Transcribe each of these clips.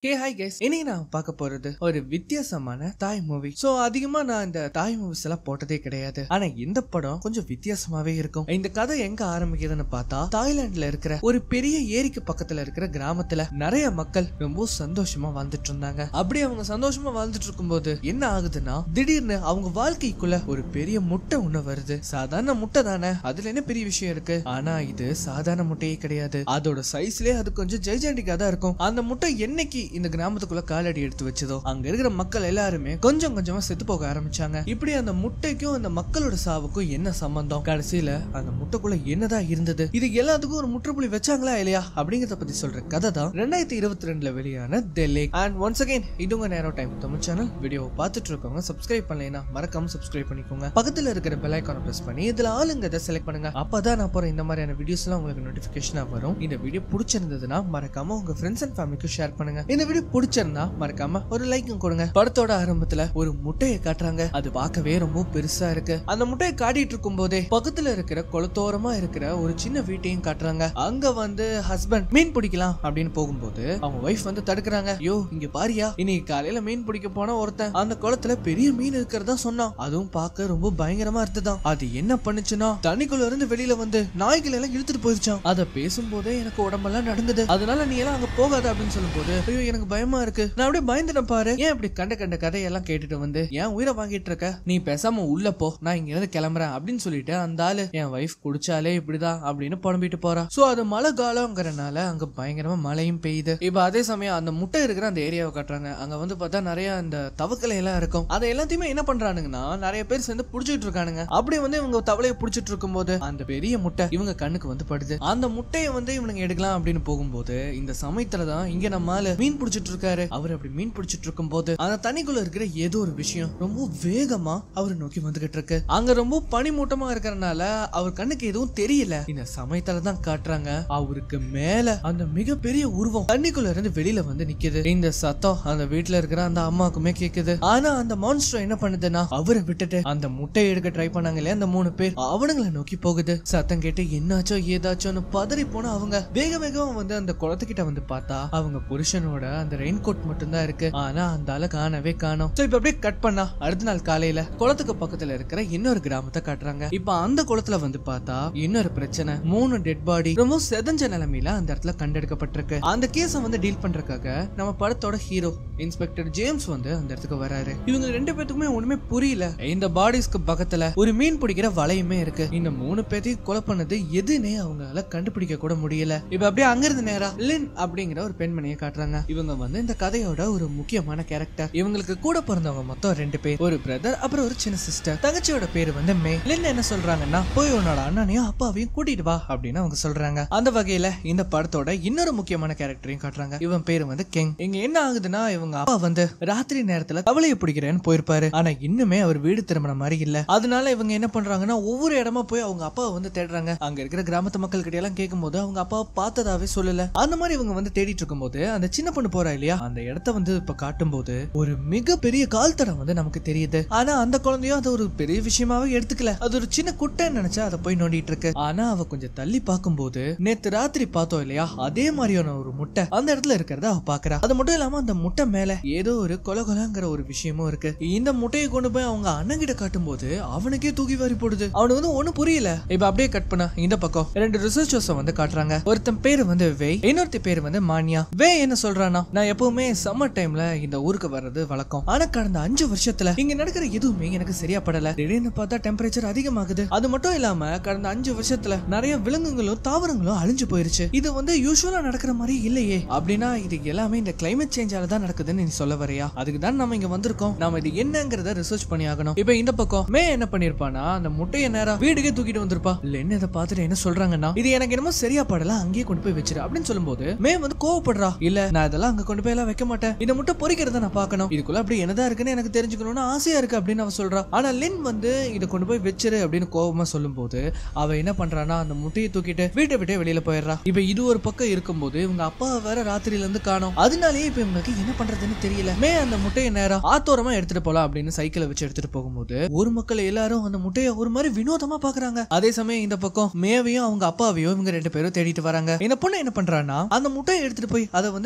hey hi guys இன்னைக்கு நான் பார்க்க போறது ஒரு வித்தியாசமான தாய் மூவி சோ அதிகமா நான் இந்த தாய் மூவிஸ் எல்லாம் போட்டதே கிடையாது ஆனா இந்த படம் கொஞ்சம் வித்தியாசமாவே இருக்கும் இந்த கதை எங்க ஆரம்பிக்குதுன்னு பார்த்தா தாய்லாந்துல இருக்கிற ஒரு பெரிய ஏரிக்கு பக்கத்துல இருக்கிற கிராமத்துல நிறைய மக்கள் ரொம்ப சந்தோஷமா வாழ்ந்துட்டு இருந்தாங்க அப்படி அவங்க சந்தோஷமா வாழ்ந்துட்டு இருக்கும்போது என்ன ஆகுதுன்னா திடீர்னு அவங்க வாழ்க்கைக்குள்ள ஒரு பெரிய முட்டை ஒண்ணு வருது சாதாரண முட்டை தானே அதுல என்ன பெரிய விஷயம் இருக்கு ஆனா இது சாதாரண முட்டையே கிடையாது அதோட சைஸ்லயே அது கொஞ்சம் ஜெய்ஜாண்டிக்கா தான் இருக்கும் அந்த முட்டை என்னைக்கு இந்த கிராமத்துக்குள்ள காலடி எடுத்து வச்சதோ அங்க இருக்கிற மக்கள் எல்லாருமே கொஞ்சம் கொஞ்சமா செத்து போக ஆரம்பிச்சாங்க இப்படி அந்த முட்டைக்கும் அந்த மக்களோட சாவுக்கும் என்ன சம்பந்தம் கடைசியில அந்த முட்டைக்குள்ள என்னதான் இருந்தது இது எல்லாத்துக்கும் ஒரு முற்றுப்புள்ளி வச்சாங்களா இல்லையா அப்படிங்கறத பத்தி சொல்ற கதை தான் ரெண்டாயிரத்தி இருபத்தி ரெண்டுல வெளியான டெல்லி அண்ட் ஒன்ஸ் அகைன் இதுங்க நேரோ டைம் தமிழ் சேனல் வீடியோ பார்த்துட்டு இருக்கவங்க சப்ஸ்கிரைப் பண்ணலைன்னா மறக்காம சப்ஸ்கிரைப் பண்ணிக்கோங்க பக்கத்துல இருக்கிற பெல் ஐக்கான பிரஸ் பண்ணி இதுல ஆளுங்க செலக்ட் பண்ணுங்க அப்பதான் நான் போற இந்த மாதிரியான வீடியோஸ் எல்லாம் உங்களுக்கு நோட்டிபிகேஷனா வரும் இந்த வீடியோ பிடிச்சிருந்ததுன்னா மறக்காம உங்க ஃப்ரெண்ட்ஸ் அண்ட் ஃபேமிலிக்கு ஷேர் பண்ணுங்க இந்த வீடியோ பிடிச்சிருந்தா மறக்காம ஒரு லைக்கும் கொடுங்க படத்தோட ஆரம்பத்துல ஒரு முட்டையை காட்டுறாங்க அது பார்க்கவே ரொம்ப பெருசா இருக்கு அந்த முட்டையை காட்டிட்டு இருக்கும் போதே பக்கத்துல இருக்கிற குளத்தோரமா இருக்கிற ஒரு சின்ன வீட்டையும் காட்டுறாங்க அங்க வந்து ஹஸ்பண்ட் மீன் பிடிக்கலாம் அப்படின்னு போகும்போது அவங்க ஒய்ஃப் வந்து தடுக்கிறாங்க யோ இங்க பாரியா இன்னைக்கு காலையில மீன் பிடிக்க போன ஒருத்தன் அந்த குளத்துல பெரிய மீன் இருக்கிறதா சொன்னான் அதுவும் பார்க்க ரொம்ப பயங்கரமா இருந்ததாம் அது என்ன பண்ணுச்சுன்னா தண்ணிக்குள்ள இருந்து வெளியில வந்து நாய்கள் எல்லாம் இழுத்துட்டு போயிருச்சான் அத பேசும்போதே எனக்கு உடம்பெல்லாம் நடுங்குது அதனால நீ எல்லாம் அங்க போகாத அப்படின்னு சொல்லும்போது ஐயோ எனக்கு பயமா இருக்கு நான் அப்படியே பயந்துட்டேன் பாரு ஏன் இப்படி கண்ட கண்ட கதையெல்லாம் கேட்டுட்டு வந்து ஏன் உயிரை வாங்கிட்டு இருக்க நீ பேசாம உள்ள போ நான் இங்க இருந்து கிளம்புறேன் அப்படின்னு சொல்லிட்டு அந்த ஆளு என் வைஃப் குடிச்சாலே இப்படிதான் அப்படின்னு புலம்பிட்டு போறா சோ அது மழை காலங்கிறனால அங்க பயங்கரமா மழையும் பெய்யுது இப்ப அதே சமயம் அந்த முட்டை இருக்கிற அந்த ஏரியாவை காட்டுறாங்க அங்க வந்து பார்த்தா நிறைய அந்த தவக்கலை எல்லாம் இருக்கும் அதை எல்லாத்தையுமே என்ன பண்றானுங்கன்னா நிறைய பேர் சேர்ந்து புடிச்சிட்டு இருக்கானுங்க அப்படி வந்து இவங்க தவளையை புடிச்சிட்டு இருக்கும்போது அந்த பெரிய முட்டை இவங்க கண்ணுக்கு வந்து படுது அந்த முட்டையை வந்து இவனுங்க எடுக்கலாம் அப்படின்னு போகும்போது இந்த சமயத்துல தான் இங்க நம்ம ஆளு மீன் பிடிச்சிட்டு இருக்காரு அவர் அப்படி மீன் பிடிச்சிட்டு இருக்கும் போது அந்த தண்ணிக்குள்ள இருக்கிற ஏதோ ஒரு விஷயம் ரொம்ப வேகமா அவர் நோக்கி வந்துகிட்டு இருக்கு அங்க ரொம்ப பனிமூட்டமா இருக்கறனால அவர் கண்ணுக்கு எதுவும் தெரியல இந்த சமயத்துல தான் காட்டுறாங்க அவருக்கு மேல அந்த மிகப்பெரிய உருவம் தண்ணிக்குள்ள இருந்து வெளியில வந்து நிக்குது இந்த சத்தம் அந்த வீட்டுல இருக்கிற அந்த அம்மாக்குமே கேக்குது ஆனா அந்த மான்ஸ்டர் என்ன பண்ணுதுன்னா அவரை விட்டுட்டு அந்த முட்டையை எடுக்க ட்ரை பண்ணாங்க இல்லையா அந்த மூணு பேர் அவனுங்களை நோக்கி போகுது சத்தம் கேட்டு என்னாச்சோ ஏதாச்சோன்னு பதறி போன அவங்க வேக வேகமா வந்து அந்த குளத்துக்கிட்ட வந்து பார்த்தா அவங்க புருஷனோட அந்த ரெயின் கோட் மட்டும்தான் இருக்கு ஆனா அந்த ஆளை காணவே காணோம் சோ இப்ப அப்படியே கட் பண்ணா அடுத்த நாள் காலையில குளத்துக்கு பக்கத்துல இருக்கிற இன்னொரு கிராமத்தை காட்டுறாங்க இப்ப அந்த குளத்துல வந்து பார்த்தா இன்னொரு பிரச்சனை மூணு டெட் பாடி ரொம்ப செதஞ்ச நிலைமையில அந்த இடத்துல கண்டெடுக்கப்பட்டிருக்கு அந்த கேஸ வந்து டீல் பண்றதுக்காக நம்ம படத்தோட ஹீரோ இன்ஸ்பெக்டர் ஜேம்ஸ் வந்து அந்த இடத்துக்கு வராரு இவங்க ரெண்டு பேத்துக்குமே ஒண்ணுமே புரியல இந்த பாடிஸ்க்கு பக்கத்துல ஒரு மீன் பிடிக்கிற வலையுமே இருக்கு இந்த மூணு பேத்தையும் கொலை பண்ணது எதுனே அவங்களால கண்டுபிடிக்க கூட முடியல இப்ப அப்படியே அங்கிருந்து நேரா லின் அப்படிங்கிற ஒரு பெண்மணியை காட்டுறாங்க இவங்க வந்து இந்த கதையோட ஒரு முக்கியமான கேரக்டர் இவங்களுக்கு கூட பிறந்தவங்க மொத்தம் ரெண்டு பேர் ஒரு பிரதர் அப்புறம் ஒரு சின்ன சிஸ்டர் தங்கச்சியோட பேரு வந்து மே லின் என்ன சொல்றாங்கன்னா போய் உன்னோட அண்ணனையும் அப்பாவையும் கூட்டிட்டு வா அப்படின்னு அவங்க சொல்றாங்க அந்த வகையில இந்த படத்தோட இன்னொரு முக்கியமான கேரக்டரையும் காட்டுறாங்க இவன் பேரு வந்து கெங் இங்க என்ன ஆகுதுன்னா இவங்க அப்பா வந்து ராத்திரி நேரத்துல கவலையை பிடிக்கிறேன்னு போயிருப்பாரு ஆனா இன்னுமே அவர் வீடு திரும்பின மாதிரி இல்ல அதனால இவங்க என்ன பண்றாங்கன்னா ஒவ்வொரு இடமா போய் அவங்க அப்பாவை வந்து தேடுறாங்க அங்க இருக்கிற கிராமத்து மக்கள் கிட்ட எல்லாம் கேட்கும்போது அவங்க அப்பாவை பார்த்ததாவே சொல்லல அந்த மாதிரி இவங்க வந்து தேடிட்டு இருக்கும்போது அந்த சின்ன பொண்ணு போறா இல்லையா அந்த இடத்த வந்து இப்ப காட்டும்போது ஒரு மிகப்பெரிய கால் தடம் வந்து நமக்கு தெரியுது ஆனா அந்த குழந்தையும் அது ஒரு பெரிய விஷயமாவே எடுத்துக்கல அது ஒரு சின்ன குட்டைன்னு நினைச்சா அதை போய் நோண்டிட்டு இருக்கு ஆனா அவ கொஞ்சம் தள்ளி பார்க்கும்போது நேத்து ராத்திரி பார்த்தோம் இல்லையா அதே மாதிரியான ஒரு முட்டை அந்த இடத்துல இருக்கிறத அவ பாக்குறா அது மட்டும் இல்லாம அந்த முட்டை மேல ஏதோ ஒரு கொலை கொலைங்கிற ஒரு விஷயமும் இருக்கு இந்த முட்டையை கொண்டு போய் அவங்க அண்ணன் கிட்ட காட்டும்போது அவனுக்கே தூக்கி வாரி போடுது அவனுக்கு வந்து ஒண்ணும் புரியல இப்ப அப்படியே கட் பண்ண இந்த பக்கம் ரெண்டு ரிசர்ச்சர்ஸ் வந்து காட்டுறாங்க ஒருத்தன் பேரு வந்து வே இன்னொருத்த பேரு வந்து மானியா வே என்ன சொல்றானா நான் எப்பவுமே சம்மர் டைம்ல இந்த ஊருக்கு வர்றது வழக்கம் ஆனா கடந்த அஞ்சு வருஷத்துல இங்க நடக்கிற எதுவுமே எனக்கு சரியா படல திடீர்னு பார்த்தா டெம்பரேச்சர் அதிகமாகுது அது மட்டும் இல்லாம கடந்த அஞ்சு வருஷத்துல நிறைய விலங்குகளும் தாவரங்களும் அழிஞ்சு போயிருச்சு இது வந்து யூஸ்வலா நடக்கிற மாதிரி இல்லையே அப்படின்னா இது எல்லாமே இந்த கிளைமேட் சேஞ்சால தான் நடக்குதுன்னு நீ சொல்ல வரையா அதுக்கு தான் நம்ம இங்க வந்திருக்கோம் நாம இது என்னங்கறத ரிசர்ச் பண்ணி ஆகணும் இப்போ இந்த பக்கம் மே என்ன பண்ணிருப்பானா அந்த முட்டைய நேரா வீடுக்கே தூக்கிட்டு வந்திருப்பா இல்ல என்ன இதை பார்த்துட்டு என்ன சொல்றாங்கன்னா இது எனக்கு என்னமோ சரியா படல அங்கேயே கொண்டு போய் வச்சிரு அப்படின்னு சொல்லும்போது மே வந்து கோவப்படுறா இல்ல நான் இதெல்லாம் அங்க கொண்டு போய் எல்லாம் வைக்க மாட்டேன் இந்த முட்டை பொறிக்கிறத நான் பார்க்கணும் இதுக்குள்ள அப்படி என்னதான் இருக்குன்னு எனக்கு தெரிஞ்சுக்கணும்னு ஆசையா இருக்கு அப்படின்னு அவ சொல்றா ஆனா லின் வந்து இதை கொண்டு போய் வச்சிரு அப்படின்னு கோவமா சொல்லும்போது அவ என்ன பண்றானா அந்த முட்டையை தூக்கிட்டு வீட்டை விட்டே வெளியில போயிடுறா இப்ப இது ஒரு பக்கம் இருக்கும்போது இவங்க அப்பா வேற ராத்திரியில இருந்து காணோம் அதனாலேயே இப்ப இவங்களுக்கு என்ன பண்றதுன்னு தெரியல மே அந்த முட்டையை நேரம் ஆத்தோரமா எடுத்துட்டு போலாம் அப்படின்னு சைக்கிளை வச்சு எடுத்துட்டு போகும்போது ஒரு மக்கள் எல்லாரும் அந்த முட்டையை ஒரு மாதிரி வினோதமா பாக்குறாங்க அதே சமயம் இந்த பக்கம் மேவையும் அவங்க அப்பாவையும் இவங்க ரெண்டு பேரும் தேடிட்டு வராங்க இந்த பொண்ணு என்ன பண்றான்னா அந்த முட்டையை எடுத்துட்டு போய் அதை வந்து நல்லா கழுவி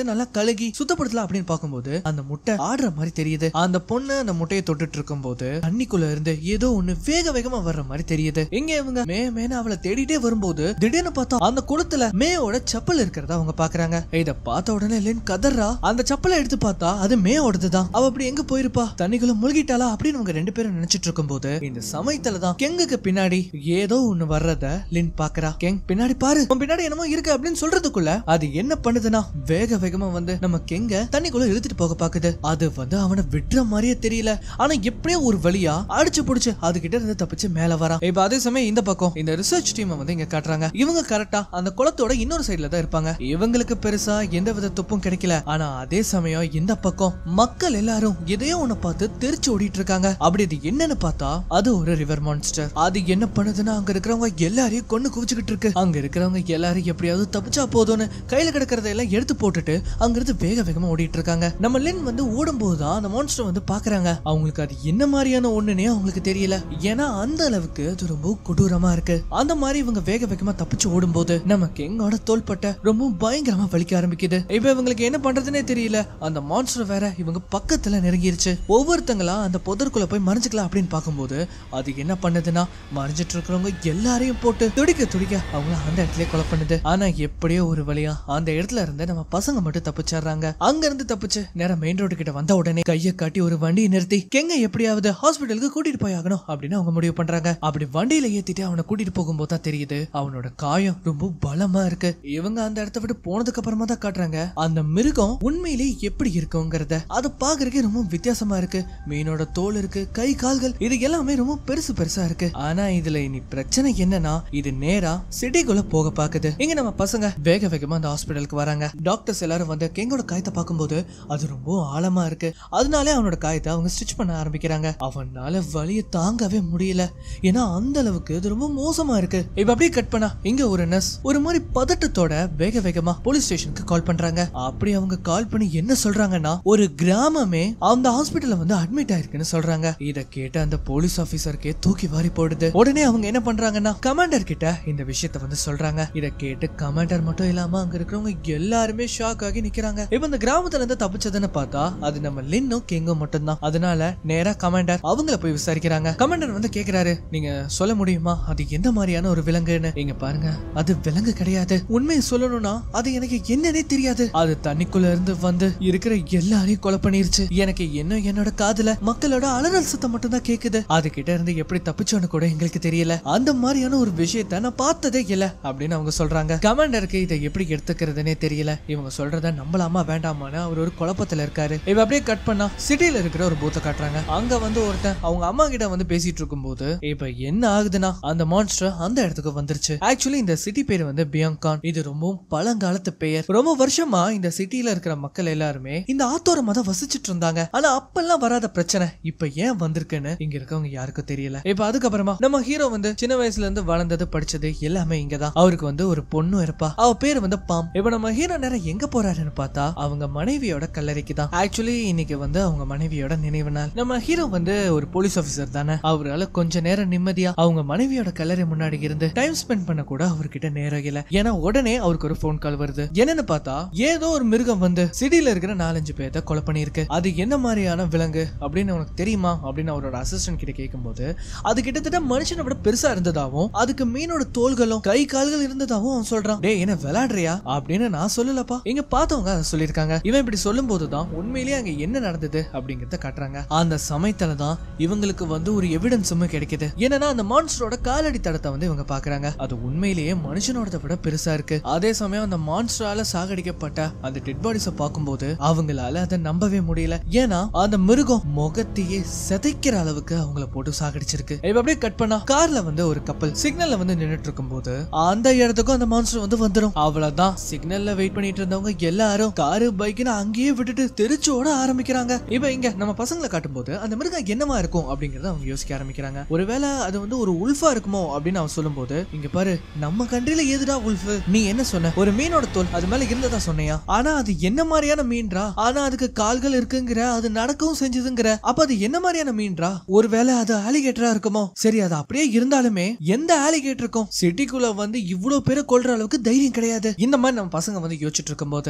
கழுகி சுத்தப்படுத்தலாம் அப்படின்னு பார்க்கும்போது அந்த முட்டை ஆடுற மாதிரி தெரியுது அந்த பொண்ணு அந்த முட்டையை தொட்டுட்டு இருக்கும்போது தண்ணிக்குள்ள இருந்து ஏதோ ஒண்ணு வேக வேகமா வர்ற மாதிரி தெரியுது இங்க இவங்க மே மேன அவளை தேடிட்டே வரும்போது திடீர்னு பார்த்தா அந்த குளத்துல மேயோட செப்பல் இருக்கிறத அவங்க பாக்குறாங்க இத பார்த்த உடனே லின் கதறா அந்த செப்பலை எடுத்து பார்த்தா அது மேயோடது தான் அவ அப்படி எங்க போயிருப்பா தண்ணிக்குள்ள முழுகிட்டாளா அப்படின்னு அவங்க ரெண்டு பேரும் நினைச்சிட்டு இருக்கும்போது இந்த சமயத்துல தான் கெங்குக்கு பின்னாடி ஏதோ ஒண்ணு வர்றத லின் பாக்குறா கெங் பின்னாடி பாரு உன் பின்னாடி என்னமோ இருக்கு அப்படின்னு சொல்றதுக்குள்ள அது என்ன பண்ணுதுன்னா வேக வேகமா வந்து நம்ம கெங்க தண்ணிக்குள்ள இழுத்துட்டு போக பாக்குது அது வந்து அவனை விடுற மாதிரியே தெரியல ஆனா எப்படியோ ஒரு வழியா அடிச்சு புடிச்சு அது கிட்ட இருந்து தப்பிச்சு மேல வரான் இப்ப அதே சமயம் இந்த பக்கம் இந்த ரிசர்ச் டீம் வந்து இங்க காட்டுறாங்க இவங்க கரெக்டா அந்த குளத்தோட இன்னொரு சைடுல தான் இருப்பாங்க இவங்களுக்கு பெருசா எந்த வித துப்பும் கிடைக்கல ஆனா அதே சமயம் இந்த பக்கம் மக்கள் எல்லாரும் எதையோ ஒண்ணு பார்த்து தெரிச்சு ஓடிட்டு இருக்காங்க அப்படி இது என்னன்னு பார்த்தா அது ஒரு ரிவர் மான்ஸ்டர் அது என்ன பண்ணுதுன்னா அங்க இருக்கிறவங்க எல்லாரையும் கொண்டு குவிச்சுக்கிட்டு இருக்கு அங்க இருக்கிறவங்க எல்லாரும் எப்படியாவது தப்பிச்சா போதும்னு கையில கிடக்கிறத எல்லாம் எடுத்து போட்டுட்டு அங்கிருந்து வேக வேகமா ஓடிட்டு இருக்காங்க நம்ம லின் வந்து ஓடும்போது தான் அந்த மான்ஸ்டர் வந்து பாக்குறாங்க அவங்களுக்கு அது என்ன மாதிரியான ஒண்ணுனே அவங்களுக்கு தெரியல ஏன்னா அந்த அளவுக்கு அது ரொம்ப கொடூரமா இருக்கு அந்த மாதிரி இவங்க வேக வேகமா தப்பிச்சு ஓடும்போது நமக்கு எங்கோட தோள்பட்ட ரொம்ப பயங்கரமா வலிக்க ஆரம்பிக்குது இப்ப இவங்களுக்கு என்ன பண்றதுனே தெரியல அந்த மான்ஸ்டர் வேற இவங்க பக்கத்துல நெருங்கிருச்சு ஒவ்வொருத்தங்களா அந்த புதருக்குள்ள போய் மறைஞ்சுக்கலாம் அப்படின்னு பார்க்கும்போது அது என்ன பண்ணுதுன்னா மறைஞ்சிட்டு இருக்கிறவங்க எல்லாரையும் போட்டு துடிக்க துடிக்க அவங்கள அந்த இடத்துல கொலை பண்ணுது ஆனா எப்படியோ ஒரு வழியா அந்த இடத்துல இருந்து நம்ம பசங்க மட்டும் தப்பிச்சிடுறாங்க அங்க இருந்து தப்பிச்சு நேரா மெயின் ரோடு கிட்ட வந்த உடனே கையை காட்டி ஒரு வண்டியை நிறுத்தி கெங்க எப்படியாவது ஹாஸ்பிட்டலுக்கு கூட்டிட்டு போய் ஆகணும் அப்படின்னு அவங்க முடிவு பண்றாங்க அப்படி வண்டியில ஏத்திட்டு அவனை கூட்டிட்டு போகும்போது தான் தெரியுது அவனோட காயம் ரொம்ப பலமா இருக்கு இவங்க அந்த இடத்த விட்டு போனதுக்கு அப்புறமா தான் காட்டுறாங்க அந்த மிருகம் உண்மையிலேயே எப்படி இருக்குங்கிறத அதை பாக்குறதுக்கே ரொம்ப வித்தியாசமா இருக்கு மீனோட தோல் இருக்கு கை கால்கள் இது எல்லாமே ரொம்ப பெருசு பெருசா இருக்கு ஆனா இதுல இனி பிரச்சனை என்னன்னா இது நேரா சிட்டிக்குள்ள போக பாக்குது இங்க நம்ம பசங்க வேக வேகமா அந்த ஹாஸ்பிட்டலுக்கு வராங்க டாக்டர்ஸ் எல்லாரும் வந்து கெங்கோட காயத்தை பார்க்கும்போது அது ரொம்ப ஆழமா இருக்கு அதனாலே அவனோட காயத்தை அவங்க ஸ்டிச் பண்ண ஆரம்பிக்கிறாங்க அவனால வலிய தாங்கவே முடியல ஏன்னா அந்த அளவுக்கு இது ரொம்ப மோசமா இருக்கு இப்ப அப்படியே கட் பண்ணா இங்க ஒரு நர்ஸ் ஒரு மாதிரி பதட்டத்தோட வேக வேகமா போலீஸ் ஸ்டேஷனுக்கு கால் பண்றாங்க அப்படி அவங்க கால் பண்ணி என்ன சொல்றாங்கன்னா ஒரு கிராமமே அந்த ஹாஸ்பிட்டல்ல வந்து அட்மிட் ஆயிருக்குன்னு சொல்றாங்க இத கேட்ட அந்த போலீஸ் ஆபீசருக்கே தூக்கி வாரி போடுது உடனே அவங்க என்ன பண்றாங்கன்னா கமாண்டர் கிட்ட இந்த விஷயத்த வந்து சொல்றாங்க இத கேட்டு கமாண்டர் மட்டும் இல்லாம அங்க இருக்கிறவங்க எல்லாருமே ஷாக் ஆகி நிக்கிறாங்க இப்ப இந்த கிராமத்துல இருந்து தப்பிச்சதுன்னு பார்த்தா அது நம்ம லின்னும் கெங்கும் மட்டும்தான் அதனால நேரா கமாண்டர் அவங்கள போய் விசாரிக்கிறாங்க கமாண்டர் வந்து கேக்குறாரு நீங்க சொல்ல முடியுமா அது எந்த மாதிரியான ஒரு விலங்குன்னு இங்க பாருங்க அது விலங்கு கிடையாது உண்மையை சொல்லணும்னா அது எனக்கு என்னன்னே தெரியாது அது தண்ணிக்குள்ள இருந்து வந்து இருக்கிற எல்லாரையும் கொலை பண்ணிருச்சு எனக்கு என்ன என்னோட காதுல மக்களோட அலறல் சத்தம் மட்டும் தான் கேக்குது அது கிட்ட இருந்து எப்படி தப்பிச்சோன்னு கூட எங்களுக்கு தெரியல அந்த மாதிரியான ஒரு விஷயத்த நான் பார்த்ததே இல்ல அப்படின்னு அவங்க சொல்றாங்க கமாண்டருக்கு இதை எப்படி எடுத்துக்கிறதுனே தெரியல இவங்க சொல்றத நம்பலாமா வேண்டாமான்னு அவர் ஒரு குழப்பத்துல இருக்காரு இவ அப்படியே கட் பண்ணா சிட்டில இருக்கிற ஒரு பூத்தை காட்டுறாங்க அங்க வந்து ஒருத்தன் அவங்க அம்மா கிட்ட வந்து பேசிட்டு இருக்கும்போது இப்ப என்ன ஆகுதுன்னா அந்த மான்ஸ்டர் அந்த இடத்துக்கு வந்துருச்சு ஆக்சுவலி இந்த சிட்டி பேர் வந்து பியங்கான் இது ரொம்பவும் பழங்காலத்து பெயர் ரொம்ப வருஷமா இந்த சிட்டில இருக்கிற மக்கள் எல்லாருமே இந்த ஆத்தோரமா தான் வசிச்சிட்டு இருந்தாங்க ஆனா அப்பெல்லாம் வராத பிரச்சனை இப்ப ஏன் வந்திருக்குன்னு இங்க இருக்கவங்க யாருக்கும் தெரியல இப்ப அதுக்கப்புறமா நம்ம ஹீரோ வந்து சின்ன வயசுல இருந்து வளர்ந்தது படிச்சது எல்லாமே இங்கதான் அவருக்கு வந்து ஒரு பொண்ணும் இருப்பா அவ பேர் வந்து பாம் இப்ப நம்ம ஹீரோ நேரம் எங்க போறாருன்னு பார்த்தா அவங்க மனைவியோட கல்லறைக்கு தான் ஆக்சுவலி இன்னைக்கு வந்து அவங்க மனைவியோட நினைவு நாள் நம்ம ஹீரோ வந்து ஒரு போலீஸ் ஆபீசர் தானே அவரால கொஞ்ச நேரம் நிம்மதியா அவங்க மனைவியோட கல்லறை முன்னாடி இருந்து டைம் ஸ்பெண்ட் பண்ண கூட அவர்கிட்ட நேரம் இல்ல ஏன்னா உடனே அவருக்கு ஒரு ஃபோன் கால் வருது என்னன்னு பார்த்தா ஏதோ ஒரு மிருகம் வந்து சிட்டில இருக்கிற நாலஞ்சு பேர்த்த கொலை பண்ணியிருக்கு அது என்ன மாதிரியான விலங்கு அப்படின்னு உனக்கு தெரியுமா அப்படின்னு அவரோட அசிஸ்டன்ட் கிட்ட கேட்கும்போது அது கிட்டத்தட்ட மனுஷனை விட பெருசா இருந்ததாவும் அதுக்கு மீனோட தோள்களும் கை கால்கள் இருந்ததாவும் அவன் சொல்றான் டேய் என்ன விளையாடுறியா அப்படின்னு நான் சொல்லலப்பா இங்க பார்த்தவங்க அதை சொல்லியிருக்காங்க இவன் இப்படி சொல்லும் போதுதான் உண்மையிலேயே அங்க என்ன நடந்தது அப்படிங்கறத காட்டுறாங்க அந்த சமயத்துல தான் இவங்களுக்கு வந்து ஒரு எவிடன்ஸும் கிடைக்குது என்னன்னா அந்த மான்ஸ்டரோட காலடி தடத்தை வந்து இவங்க பாக்குறாங்க அது உண்மையிலேயே மனுஷனோட விட பெருசா இருக்கு அதே சமயம் அந்த மான்ஸ்டரால சாகடிக்கப்பட்ட அந்த டெட் பாடிஸ பார்க்கும்போது அவங்களால அதை நம்பவே முடியல ஏன்னா அந்த மிருகம் முகத்தையே சிதைக்கிற அளவுக்கு அவங்கள போட்டு சாகடிச்சிருக்கு இப்ப அப்படியே கட் பண்ணா கார்ல வந்து ஒரு கப்பல் சிக்னல்ல வந்து நின்னுட்டு இருக்கும்போது அந்த இடத்துக்கும் அந்த மான்ஸ்டர் வந்து வந்துரும் அவ்வளவுதான் சிக்னல்ல வெயிட் பண்ணிட்டு இருந்தவங்க எல்லாரும் காரு பைக்னு அங்கேயே விட்டுட்டு தெரிச்சு ஓட ஆரம்பிக்கிறாங்க இப்ப இங்க நம்ம பசங்களை காட்டும்போது அந்த மிருகம் என்னவா இருக்கும் அப்படிங்கறத அவங்க யோசிக்க ஆரம்பிக்கிறாங்க ஒருவேளை அது வந்து ஒரு உல்ஃபா இருக்குமோ அப்படின்னு அவன் சொல்லும்போது இங்க பாரு நம்ம கண்ட்ரில ஏதுடா உல்ஃப் நீ என்ன சொன்ன ஒரு மீனோட தோல் அது மேல இருந்ததா சொன்னியா ஆனா அது என்ன மாதிரியான மீன்றா ஆனா அதுக்கு கால்கள் இருக்குங்கிற அது நடக்கவும் செஞ்சதுங்கிற அப்ப அது என்ன மாதிரியான மீன்றா ஒருவேளை அது ஆலிகேட்டரா இருக்குமோ சரி அது அப்படியே இருந்தாலுமே எந்த ஆலிகேட்டருக்கும் சிட்டிக்குள்ள வந்து இவ்வளவு பேரை கொல்ற அளவுக்கு தைரியம் கிடையாது இந்த மாதிரி நம்ம பசங்க வந்து யோசிச்சுட்டு இருக்கும்போது நம்ம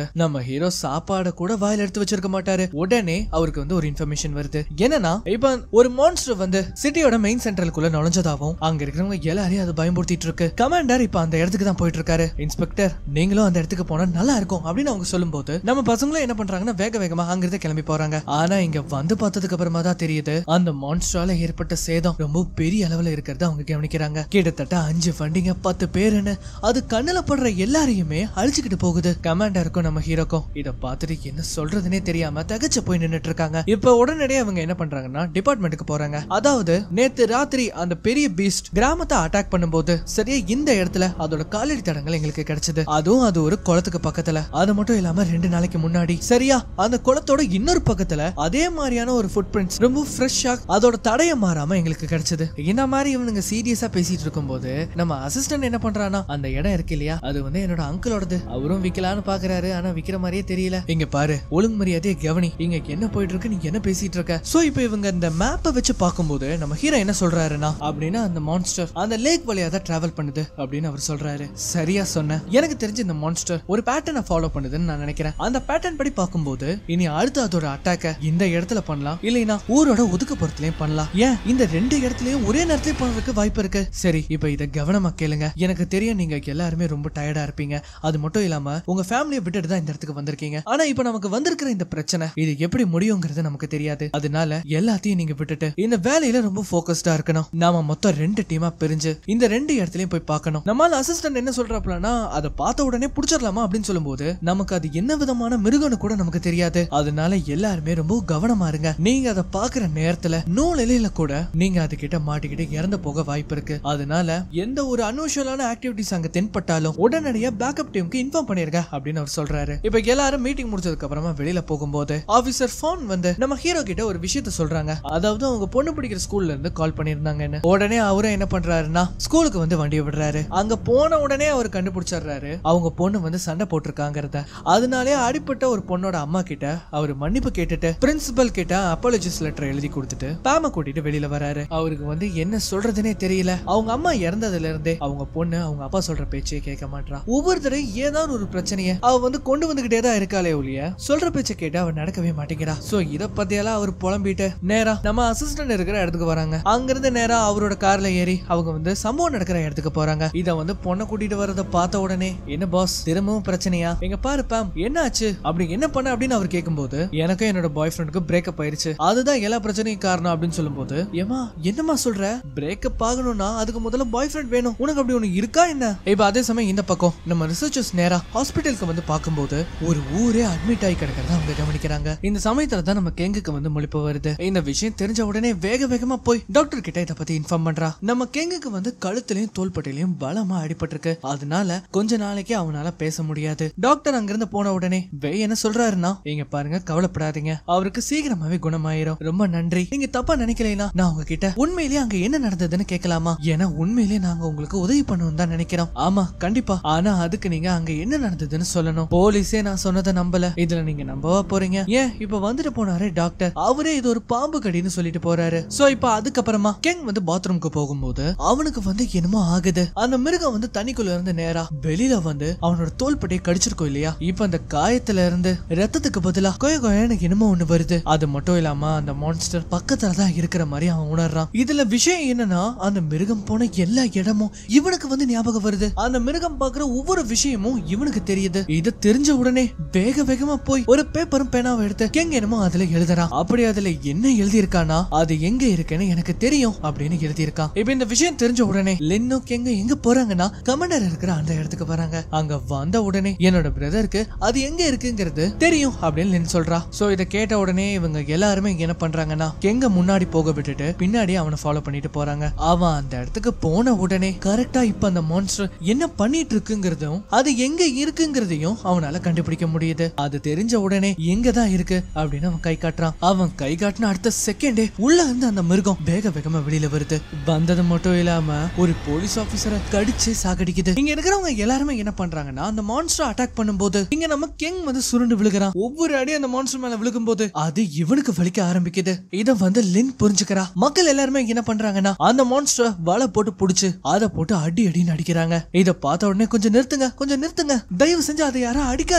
ஹீரோ சாப்பாட கூட வாயில எடுத்து வச்சிருக்க மாட்டாரு உடனே அவருக்கு வந்து ஒரு இன்ஃபர்மேஷன் வருது என்னன்னா இப்ப ஒரு மான்ஸ்டர் வந்து சிட்டியோட மெயின் சென்ட்ரலுக்குள்ள நுழைஞ்சதாவும் அங்க இருக்கிறவங்க எல்லாரையும் அது பயமுறுத்திட்டு இருக்கு கமாண்டர் இப்ப அந்த இடத்துக்கு தான் போயிட்டு இருக்காரு இன்ஸ்பெக்டர் நீங்களும் அந்த இடத்துக்கு போனா நல்லா இருக்கும் அப்படின்னு அவங்க சொல்லும்போது நம்ம பசங்களும் என்ன பண்றாங்கன்னா வேக வேகமா அங்கிருந்து கிளம்பி போறாங்க ஆனா இங்க வந்து பார்த்ததுக்கு அப்புறமா தான் தெரியுது அந்த மான்ஸ்டரால ஏற்பட்ட சேதம் ரொம்ப பெரிய அளவுல இருக்கிறத அவங்க கவனிக்கிறாங்க கிட்டத்தட்ட அஞ்சு ஃபண்டிங்க பத்து பேருன்னு அது கண்ணுல படுற எல்லாரையுமே அழிச்சுக்கிட்டு போகுது கமாண்டருக்கும் நம்ம ஹீரோக்கும் இத பார்த்துட்டு என்ன சொல்றதுனே தெரியாம தகச்சு போய் நின்னுட்டு இருக்காங்க இப்ப உடனடியே அவங்க என்ன பண்றாங்கன்னா டிபார்ட்மெண்ட்டுக்கு போறாங்க அதாவது நேத்து ராத்திரி அந்த பெரிய பீஸ்ட் கிராமத்தை அட்டாக் பண்ணும்போது சரியா இந்த இடத்துல அதோட காலடி தடங்கள் எங்களுக்கு கிடைச்சது அதுவும் அது ஒரு குளத்துக்கு பக்கத்துல அது மட்டும் இல்லாம ரெண்டு நாளைக்கு முன்னாடி சரியா அந்த குளத்தோட இன்னொரு பக்கத்துல அதே மாதிரியான ஒரு ஃபுட் பிரிண்ட்ஸ் ரொம்ப ஃப்ரெஷ்ஷா அதோட தடயம் மாறாம எங்களுக்கு கிடைச்சது இந்த மாதிரி இவனுங்க சீரியஸா பேசிட்டு இருக்கும்போது நம்ம அசிஸ்டன்ட் என்ன பண்றானா அந்த இடம் இருக்கு இல்லையா அது வந்து என்னோட அங்கிளோடது அவரும் விக்கலான்னு பாக்குறாரு ஆனா விக்கிற மாதிரியே தெரியல இங்க பாரு ஒழுங்கு மரியாதையை கவனி இங்க என்ன போயிட்டு இருக்கு நீ என்ன பேசிட்டு இருக்க சோ இப்போ இவங்க இந்த மேப்பை வச்சு பார்க்கும்போது நம்ம ஹீரோ என்ன சொல்றாருன்னா அப்படின்னா அந்த மான்ஸ்டர் அந்த லேக் வழியா தான் டிராவல் பண்ணுது அப்படின்னு அவர் சொல்றாரு சரியா சொன்ன எனக்கு தெரிஞ்ச இந்த மான்ஸ்டர் ஒரு பேட்டர்னை ஃபாலோ பண்ணுதுன்னு நான் நினைக்கிறேன் அந்த பேட்டர்ன் படி பார்க்கும்போது இனி அடுத்து அதோட அட்டாக்க இந்த இடத்துல பண்ணலாம் இல்லைன்னா ஊரோட ஒதுக்குப்புறத்துலயும் பண்ணலாம் ஏன் இந்த ரெண்டு இடத்துலயும் ஒரே நேரத்துல பண்றதுக்கு வாய்ப்பு இருக்கு சரி இப்போ இதை கவனமா கேளுங்க எனக்கு தெரியும் நீங்க எல்லாருமே ரொம்ப டயர்டா இருப்பீங்க அது மட்டும் இல்லாம உங்க ஃபேமிலியை விட்டுட்டு தான் இந்த இடத்துக்கு வந்திருக்கீங்க ஆனா இப்போ நமக்கு வந்திருக்கிற இந்த பிரச்சனை இது எப்படி முடியுங்கிறது நமக்கு தெரியாது அதனால எல்லாத்தையும் நீங்க விட்டுட்டு இந்த வேலையில ரொம்ப போக்கஸ்டா இருக்கணும் நாம மொத்தம் ரெண்டு டீமா பிரிஞ்சு இந்த ரெண்டு இடத்துலயும் போய் பார்க்கணும் நம்மால அசிஸ்டன்ட் என்ன சொல்றாப்லனா அதை பார்த்த உடனே புடிச்சிடலாமா அப்படின்னு சொல்லும்போது நமக்கு அது என்ன விதமான மிருகம்னு கூட நமக்கு தெரியாது அதனால எல்லாருமே ரொம்ப கவனமா இருங்க நீங்க அதை பாக்குற நேரத்துல நூல் இலையில கூட நீங்க அது கிட்ட மாட்டிக்கிட்டு இறந்து போக வாய்ப்பு இருக்கு அதனால எந்த ஒரு அன்யூஷுவலான ஆக்டிவிட்டிஸ் அங்க தென்பட்டாலும் உடனடியா பேக்கப் டீமுக்கு இன்ஃபார்ம் பண்ணிருங்க அப்படின்னு அவர் சொல்றாரு இப்ப எல்லாரும் மீட்டிங் முடிச்சதுக்கு அப்புறமா வெளியில போகும்போது ஆபீசர் ஃபோன் வந்து நம்ம ஹீரோ கிட்ட ஒரு விஷயத்த சொல்றாங்க அதாவது அவங்க பொண்ணு பிடிக்கிற ஸ்கூல்ல இருந்து கால் பண்ணிருந்தாங்கன்னு உடனே அவரும் என்ன பண்றாருன்னா ஸ்கூலுக்கு வந்து வண்டியை விடுறாரு அங்க போன உடனே அவர் கண்டுபிடிச்சிடுறாரு அவங்க பொண்ணு வந்து சண்டை போட்டிருக்காங்கிறத அதனாலே அடிப்பட்ட ஒரு பொண்ணோட அம்மா கிட்ட அவர் மன்னிப்பு கேட்டுட்டு பிரின்சிபல் கிட்ட அப்பாலஜிஸ் லெட்டர் எழுதி கொடுத்துட்டு பேம கூட்டிட்டு வெளியில வராரு அவருக்கு வந்து என்ன சொல்றதுனே தெரியல அவங்க அம்மா இறந்ததுல இருந்தே அவங்க பொண்ணு அவங்க அப்பா சொல்ற பேச்சே கேட்க மாட்டா ஒவ்வொரு தடவை ஏதாவது ஒரு பிரச்சனைய அவ வந்து கொண்டு வந்துகிட்டே தான் இருக்காளே ஒழிய சொல்ற பேச்ச கேட்டு அவ நடக்கவே மாட்டேங்கிறா சோ இத பத்தியெல்லாம் அவர் புலம்பிட்டு நேரா நம்ம அசிஸ்டன்ட் இருக்கிற இடத்துக்கு வராங்க அங்கிருந்து நேரா அவரோட கார்ல ஏறி அவங்க வந்து சம்பவம் நடக்கிற இடத்துக்கு போறாங்க இத வந்து பொண்ணை கூட்டிட்டு வரத பார்த்த உடனே என்ன பாஸ் திரும்பவும் பிரச்சனையா எங்க பாரு பாம் என்ன ஆச்சு அப்படி என்ன பண்ண அப்படின்னு அவர் கேட்கும்போது எனக்கும் என்னோட பாய் ஃப்ரெண்டுக்கு பிரேக்கப் ஆயிருச்சு அதுதான் எல்லா பிரச்சனையும் காரணம் அப்படின்னு சொல்லும்போது ஏமா என்னமா சொல்ற பிரேக்கப் ஆகணும்னா அதுக்கு முதல்ல பாய் ஃப்ரெண்ட் வேணும் உனக்கு அப்படி ஒண்ணு இருக்கா என்ன இப்ப அதே சமயம் இந்த பக்கம் நம்ம ரிசர்ச்சர்ஸ் நேரா ஹாஸ்பிட்டலுக்கு வந்து பார்க்கும்போது ஒரு ஊரே அட்மிட் ஆகி கிடக்கிறத அவங்க கவனிக்கிறாங்க இந்த சமயத்துல தான் நம்ம கேங்குக்கு வந்து முழிப்பு வருது இந்த விஷயம் தெரிஞ்ச உடனே வேக வேகமா போய் டாக்டர் கிட்ட இத பத்தி இன்ஃபார்ம் பண்றா நம்ம கேங்குக்கு வந்து கழுத்துலயும் தோள்பட்டையிலயும் பலமா அடிபட்டிருக்கு அதனால கொஞ்ச நாளைக்கு அவனால பேச முடியாது டாக்டர் அங்கிருந்து போன உடனே வே என்ன சொல்றாருன்னா இங்க பாருங்க கவலைப்படாதீங்க அவருக்கு சீக்கிரமாவே குணமாயிரும் ரொம்ப நன்றி நீங்க தப்பா நினைக்கலைனா நான் உங்ககிட்ட உண்மையிலேயே அங்க என்ன நடந்ததுன்னு கேட்கலாமா ஏன்னா உண்மையிலேயே நாங்க உங்களுக்கு உதவி பண்ணணும் தான் நினைக்கிறோம் ஆமா கண்டிப்பா ஆனா அதுக்கு நீங்க அங்க என்ன நடந்ததுன்னு சொல்லணும் போலீஸே நான் சொன்னதை நம்பல இதுல நீங்க நம்பவா போறீங்க ஏன் இப்ப வந்துட்டு போனாரே டாக்டர் அவரே இது ஒரு பாம்பு கடின்னு சொல்லிட்டு போறாரு சோ இப்ப அதுக்கப்புறமா கெங் வந்து பாத்ரூம்க்கு போகும்போது அவனுக்கு வந்து என்னமோ ஆகுது அந்த மிருகம் வந்து தண்ணிக்குள்ள இருந்து நேரா வெளியில வந்து அவனோட தோள்பட்டையை கடிச்சிருக்கும் இல்லையா இப்ப அந்த காயத்துல இருந்து ரத்தத்துக்கு பதிலா கொய கொயன்னு என்னமோ ஒண்ணு வருது அது மட்டும் இல்லாம அந்த மான்ஸ்டர் பக்கத்துல தான் இருக்கிற மாதிரி அவன் உணர்றான் இதுல விஷயம் என்னன்னா அந்த மிருகம் போன எல்லா இடமும் இவனுக்கு வந்து ஞாபகம் வருது அந்த மிருகம் பாக்குற ஒவ்வொரு விஷயமும் இவனுக்கு தெரியுது இது தெரிஞ்ச உடனே வேக வேகமா போய் ஒரு பேப்பரும் பேனாவை எடுத்து எங்க என்னமோ அதுல எழுதுறான் அப்படி அதுல என்ன எழுதியிருக்கானா அது எங்க இருக்குன்னு எனக்கு தெரியும் அப்படின்னு எழுதியிருக்கான் இப்ப இந்த விஷயம் தெரிஞ்ச உடனே லின்னு கெங்க எங்க போறாங்கன்னா கமாண்டர் இருக்கிற அந்த இடத்துக்கு வராங்க அங்க வந்த உடனே என்னோட பிரதருக்கு அது எங்க இருக்குங்கிறது தெரியும் அப்படின்னு லின் சொல்றா சோ இத கேட்ட உடனே இவங்க எல்லாருமே இங்க என்ன பண்றாங்கன்னா கெங்க முன்னாடி போக விட்டுட்டு பின்னாடி அவனை ஃபாலோ பண்ணிட்டு போறாங்க அவன் அந்த இடத்துக்கு போன உடனே கரெக்டா இப்ப அந்த மான்ஸ்டர் என்ன பண்ணிட்டு இருக்குங்கிறதும் அது எங்க இருக்குங்கிறதையும் அவனால கண்டுபிடிக்க முடியுது அது தெரிஞ்ச உடனே எங்க தான் இருக்கு அப்படின்னு அவன் கை காட்டுறான் அவன் கை காட்டின அடுத்த செகண்டே உள்ள இருந்து அந்த மிருகம் வேக வேகமா வெளியில வருது வந்தது மட்டும் இல்லாம ஒரு போலீஸ் ஆபீசரை கடிச்சு சாகடிக்குது இங்க இருக்கிறவங்க எல்லாருமே என்ன பண்றாங்கன்னா அந்த மான்ஸ்டர் அட்டாக் பண்ணும்போது இங்க நம்ம கிங் வந்து சுருண்டு விழுகிறான் ஒவ்வொரு அடி அந்த மான்ஸ்டர் மேல விழுகும்போது அது இவனுக்கு வலிக்க ஆரம்பிக்குது இத வந்து லின் புரிஞ்சுக்கிறா மக்கள் எல்லாருமே என்ன பண்றாங்கன்னா அந்த மான்ஸ்டர் வலை போட்டு புடிச்சு அதை போட்டு அடி அடின்னு அடிக்கிறாங்க இத பார்த்த உடனே கொஞ்சம் நிறுத்துங்க கொஞ்சம் நிறுத்துங்க தயவு செஞ்சு அதை யாரும் அடிக்காதீங்க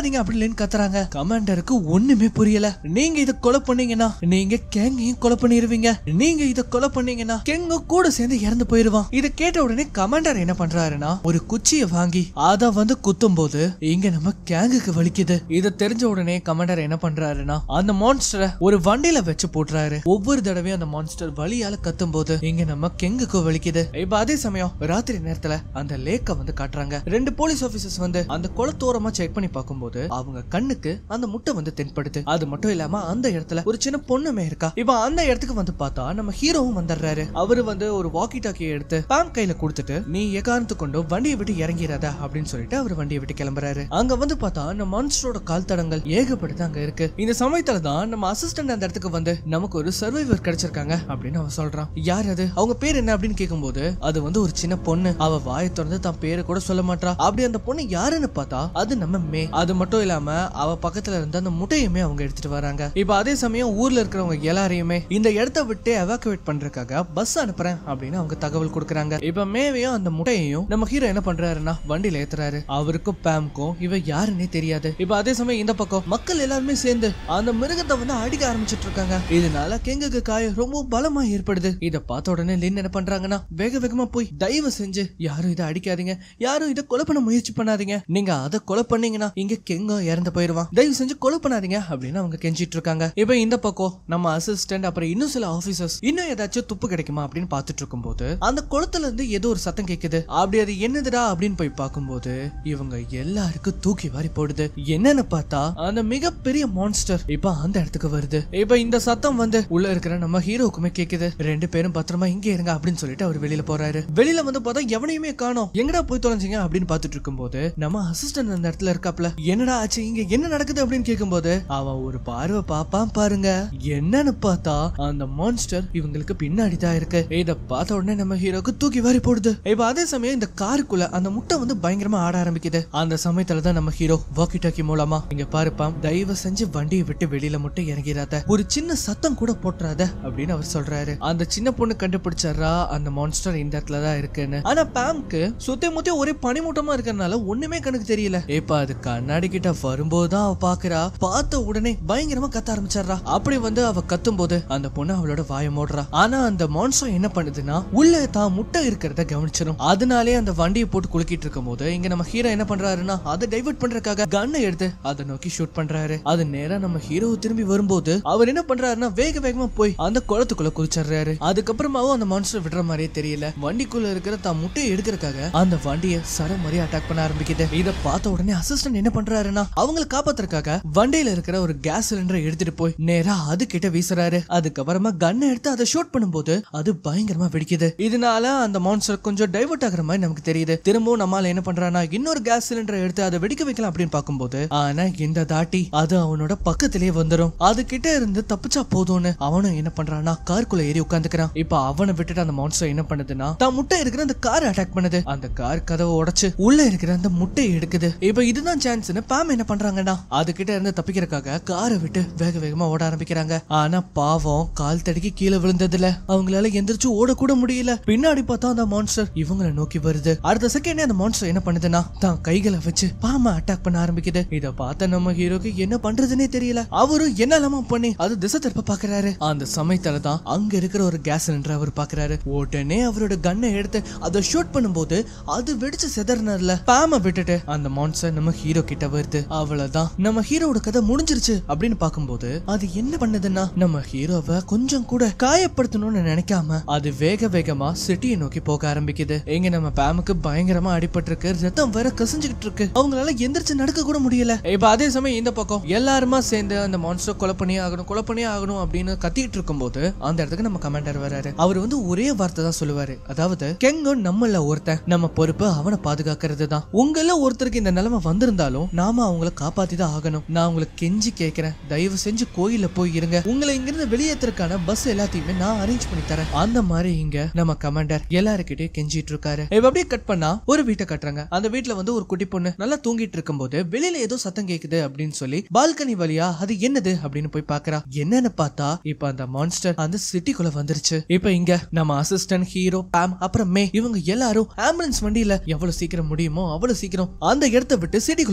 பண்ணாதீங்க அப்படின்னு கத்துறாங்க கமாண்டருக்கு ஒண்ணுமே புரியல நீங்க இத கொலை பண்ணீங்கன்னா நீங்க கேங்கையும் கொலை பண்ணிருவீங்க நீங்க இத கொலை பண்ணீங்கன்னா கெங்க கூட சேர்ந்து இறந்து போயிருவான் இத கேட்ட உடனே கமாண்டர் என்ன பண்றாருன்னா ஒரு குச்சியை வாங்கி அத வந்து குத்தும் போது இங்க நம்ம கேங்குக்கு வலிக்குது இத தெரிஞ்ச உடனே கமாண்டர் என்ன பண்றாருன்னா அந்த மான்ஸ்டரை ஒரு வண்டியில வச்சு போட்டுறாரு ஒவ்வொரு தடவையும் அந்த மான்ஸ்டர் வலியால கத்தும் போது இங்க நம்ம கெங்குக்கு வலிக்குது இப்ப அதே சமயம் ராத்திரி நேரத்துல அந்த லேக்க வந்து காட்டுறாங்க ரெண்டு போலீஸ் ஆபீசர்ஸ் வந்து அந்த குளத்தோரமா செக் பண்ணி பார்க்கும்போது அவங்க கண்ணுக்கு அந்த முட்டை வந்து தென்படுது அது மட்டும் இல்லாம அந்த இடத்துல ஒரு சின்ன பொண்ணுமே இருக்கா இப்ப அந்த இடத்துக்கு வந்து பார்த்தா நம்ம ஹீரோவும் வந்துடுறாரு அவரு வந்து ஒரு வாக்கி டாக்கியை எடுத்து பாம் கையில கொடுத்துட்டு நீ எக்காரணத்து கொண்டு வண்டியை விட்டு இறங்கிறாத அப்படின்னு சொல்லிட்டு அவர் வண்டியை விட்டு கிளம்புறாரு அங்க வந்து பார்த்தா அந்த மான்ஸ்டரோட கால் தடங்கள் ஏகப்பட்டது அங்க இருக்கு இந்த சமயத்துல தான் நம்ம அசிஸ்டன்ட் அந்த இடத்துக்கு வந்து நமக்கு ஒரு சர்வைவர் கிடைச்சிருக்காங்க அப்படின்னு அவன் சொல்றான் யார் அது அவங்க பேர் என்ன அப்படின்னு கேட்கும்போது அது வந்து ஒரு சின்ன பொண்ணு அவ வாயை திறந்து தான் பேரை கூட சொல்ல மாட்டா அப்படி அந்த பொண்ணு யாருன்னு பார்த்தா அது நம்ம மே அது மட்டும் இல்லாம அவ பக்கத்துல இருந்த அந்த முட்டையுமே அவங்க எடுத்துட்டு வராங்க இப்ப அதே சமயம் ஊர்ல இருக்கிறவங்க எல்லாரையுமே இந்த இடத்த விட்டு எவாக்குவேட் பண்றதுக்காக பஸ் அனுப்புறேன் அப்படின்னு அவங்க தகவல் கொடுக்குறாங்க இப்ப மேவையும் அந்த முட்டையையும் நம்ம ஹீரோ என்ன பண்றாருன்னா வண்டியில ஏத்துறாரு அவருக்கும் பேம்க்கும் இவ யாருன்னே தெரியாது இப்ப அதே சமயம் இந்த பக்கம் மக்கள் எல்லாருமே சேர்ந்து அந்த மிருகத்தை வந்து அடிக்க ஆரம்பிச்சிட்டு இருக்காங்க இதனால கெங்குக்கு காயம் ரொம்ப பலமா ஏற்படுது இத பார்த்த உடனே லின் என்ன பண்றாங்கன்னா வேக வேகமா போய் தயவு செஞ்சு யாரும் இதை அடிக்காதீங்க யாரும் இதை கொலை பண்ண முயற்சி பண்ணாதீங்க நீங்க அதை கொலை பண்ணீங்கன்னா இங்க கெங்கோ இறந்து போயிருவான் தயவு செஞ்சு கொலை பண்ணாதீங்க அப்படின்னு அவங்க கெஞ்சிட்டு இருக்காங்க இப்ப இந்த பக்கம் நம்ம அசிஸ்டன்ட் அப்புறம் இன்னும் சில ஆபீசர்ஸ் இன்னும் ஏதாச்சும் துப்பு கிடைக்குமா அப்படின்னு பார்த்துட்டு இருக்கும்போது அந்த குளத்துல இருந்து ஏதோ ஒரு சத்தம் கேக்குது அப்படி அது என்னதுடா அப்படின்னு போய் பார்க்கும்போது இவங்க எல்லாருக்கும் தூக்கி வாரி போடுது என்னன்னு பார்த்தா அந்த மிகப்பெரிய மான்ஸ்டர் இப்ப அந்த இடத்துக்கு வருது இப்ப இந்த சத்தம் வந்து உள்ள இருக்கிற நம்ம ஹீரோக்குமே கேக்குது ரெண்டு பேரும் பத்திரமா இங்கே இருங்க அப்படின்னு சொல்லிட்டு அவர் வெளியில போறாரு வெளியில வந்து பார்த்தா எவனையுமே காணோம் எங்கடா போய் தொலைஞ்சீங்க அப்படின்னு பார்த்துட்டு இருக்கும்போது நம்ம அசிஸ்டன்ட் அந்த இடத்துல இருக்காப்ல என்னடா ஆச்சு இங்க என்ன நடக்குது அப்படின்னு கேட்கும்போது அவன் ஒரு பார்வை பாப்பான் பாருங்க என்னன்னு பார்த்தா அந்த மான்ஸ்டர் இவங்களுக்கு பின்னாடி தான் இருக்கு இத பார்த்த உடனே நம்ம ஹீரோக்கு தூக்கி வாரி போடுது இப்ப அதே சமயம் இந்த காருக்குள்ள அந்த முட்டை வந்து பயங்கரமா ஆட ஆரம்பிக்குது அந்த சமயத்துல தான் நம்ம ஹீரோ வாக்கி டாக்கி மூலமா இங்க பாருப்பாம் தயவு செஞ்சு வண்டியை விட்டு வெளியில மட்டும் இறங்கிறாத ஒரு சின்ன சத்தம் கூட போட்டுறாத அப்படின்னு அவர் சொல்றாரு அந்த சின்ன பொண்ணு கண்டுபிடிச்சாரா அந்த மான்ஸ்டர் இந்த இடத்துல தான் இருக்குன்னு ஆனா பாம்க்கு சுத்தி முத்தி ஒரே பனிமூட்டமா இருக்கறனால ஒண்ணுமே கணக்கு தெரியல இப்ப அது கண்ணாடி கிட்ட வரும்போது தான் அவ பாக்குறா பார்த்த உடனே பயங்கரமா கத்த ஆரம்பிச்சிடுறா அப்படி வந்து அவ கத்தும் போது அந்த பொண்ணு அவளோட வாயை மூடுறா ஆனா அந்த மான்ஸ்டர் என்ன பண்ணுதுன்னா உள்ள தான் முட்டை இருக்கிறத கவனிச்சிடும் அதனாலே அந்த வண்டியை போட்டு குலுக்கிட்டு இருக்கும் போது இங்க நம்ம ஹீரோ என்ன பண்றாருன்னா அதை டைவர்ட் பண்றதுக்காக கன்னை எடுத்து அதை நோக்கி ஷூட் பண்றாரு அது நேரா நம்ம ஹீரோ திரும்பி வரும்போது அவர் என்ன பண்றாருன்னா வேக வேகமா போய் அந்த குளத்துக்குள்ள குதிச்சிடுறாரு அதுக்கப்புறமாவும் அந்த மான்ஸ்டர் விடுற மாதிரியே தெரியல வண்டிக்குள்ள இருக்கிற தான் முட்டையை எடுக்கிறதுக்காக அந்த வண்டியை சர மாதிரி அட்டாக் பண்ண ஆரம்பிக்குது இத பார்த்த உடனே அசிஸ்டன்ட் என்ன பண்றாருன்னா அவங்களை காப்பாத்துறதுக்காக வண்டியில இருக்கிற ஒரு கேஸ் சிலிண்டரை எடுத்துட்டு போய் நேரா அது கிட்ட வீசுறாரு அதுக்கப்புறமா கன்னை எடுத்து அதை ஷூட் பண்ணும்போது அது பயங்கரமா வெடிக்குது இதனால அந்த மான்ஸ்டர் கொஞ்சம் டைவர்ட் ஆகுற மாதிரி நமக்கு தெரியுது திரும்பவும் நம்மால என்ன பண்றானா இன்னொரு கேஸ் சிலிண்டரை எடுத்து அதை வெடிக்க வைக்கலாம் அப்படின்னு பார்க்கும்போது ஆனா இந்த தாட்டி அது அவனோட பக்கத்திலேயே வந்துரும் அது கிட்ட இருந்து தப்பிச்சா போதும்னு அவனும் என்ன பண்றானா காருக்குள்ள ஏறி உட்காந்துக்கிறான் இப்ப அவனை விட்டுட்டு அந்த மான்ஸ்டர் என்ன பண்ணுதுன்னா தான் முட்டை இருக்கிற அந்த கார் அட்டாக் பண்ணுது அந்த கார் கதவை உடைச்சு உள்ள இருக்கிற அந்த முட்டையை எடுக்குது இப்ப இதுதான் சான்ஸ்னு பாம் என்ன பண்றாங்கன்னா அது கிட்ட இருந்து தப்பிக்கிறதுக்காக காரை விட்டு வேக வேகமா ஓட ஆரம்பிக்கிறாங்க ஆனா பாவம் கால் தடுக்கி கீழே விழுந்ததுல அவங்களால எந்திரிச்சு ஓடக்கூட முடியல பின்னாடி பார்த்தா அந்த மான்ஸ்டர் இவங்களை நோக்கி வருது அடுத்த செகண்டே அந்த மான்ஸ்டர் என்ன பண்ணுதுன்னா தான் கைகளை வச்சு பாம அட்டாக் பண்ண ஆரம்பிக்குது இத பார்த்த நம்ம ஹீரோக்கு என்ன பண்றதுனே தெரியல அவரும் என்னெல்லாமோ பண்ணி அது திசை திருப்ப பாக்குறாரு அந்த சமயத்துல தான் அங்க இருக்கிற ஒரு கேஸ் சிலிண்டர் அவர் பாக்குறாரு உடனே அவரோட கன்னை எடுத்து அதை ஷூட் பண்ணும்போது அது வெடிச்சு செதறினதுல பாம விட்டுட்டு அந்த மான்ஸ்டர் நம்ம ஹீரோ கிட்ட வருது அவ்வளவுதான் நம்ம ஹீரோட கதை முடிஞ்சிருச்சு அப்படின்னு பார்க்கும்போது அது என்ன பண்ணுதுன்னா நம்ம ஹீரோவை கொஞ்சம் கூட காயப்படுத்தணும்னு நினைக்காம அது வேக வேகமா சிட்டியை நோக்கி போக ஆரம்பிக்குது எங்க நம்ம பாமுக்கு பயங்கரமா அடிபட்டிருக்கு ரத்தம் வேற கசிஞ்சுக்கிட்டு இருக்கு அவங்களால எந்திரிச்சு நடக்க கூட முடியல இப்ப அதே சமயம் இந்த பக்கம் எல்லாருமா சேர்ந்து அந்த மான்ஸ்டர் கொலை பண்ணி ஆகணும் கொலை பண்ணி ஆகணும் அப்படின்னு கத்திட்டு இருக்கும்போது அந்த இடத்துக்கு நம்ம கமாண்டர் வராரு அவர் வந்து ஒரே வார்த்தை தான் சொல்லுவாரு அதாவது கெங்கோ நம்மள ஒருத்தன் நம்ம பொறுப்பு அவனை பாதுகாக்கிறது தான் உங்கள ஒருத்தருக்கு இந்த நிலைமை வந்திருந்தாலும் நாம அவங்கள காப்பாத்தி தான் ஆகணும் நான் உங்களுக்கு கெஞ்சி கேட்கிறேன் தயவு செஞ்சு கோயில்ல போய் இருங்க உங்களை இங்கிருந்து வெளியேற்றுறதுக்கான பஸ் எல்லாத்தையுமே நான் அரேஞ்ச் பண்ணி தரேன் அந்த மாதிரி இங்க நம்ம கமாண்டர் எல்லாருக்கிட்டே கெஞ்சிட்டு இருக்காரு இப்ப அப்படியே கட் பண்ணா ஒரு வீட்டை கட்டுறாங்க அந்த வீட்ல வந்து ஒரு குட்டி பொண்ணு நல்லா தூங்கிட்டு இருக்கும்போது வெளியில ஏதோ சத்தம் கேக்குது அப்படின்னு சொல்லி பால்கனி வழியா அது என்னது அப்படின்னு போய் பாக்குறா என்னன்னு பார்த்தா இப்ப அந்த மான்ஸ்டர் அந்த சிட்டிக்குள்ள வந்துருச்சு இப்ப இங்க நம்ம அசிஸ்டன்ட் ஹீரோ பாம் அப்புறம் மே இவங்க எல்லாரும் ஆம்புலன்ஸ் வண்டியில எவ்வளவு சீக்கிரம் முடியுமோ அவ்வளவு சீக்கிரம் அந்த இடத்த விட்டு சிட்டிக்குள்ள போயிட்டு இருக்காங்க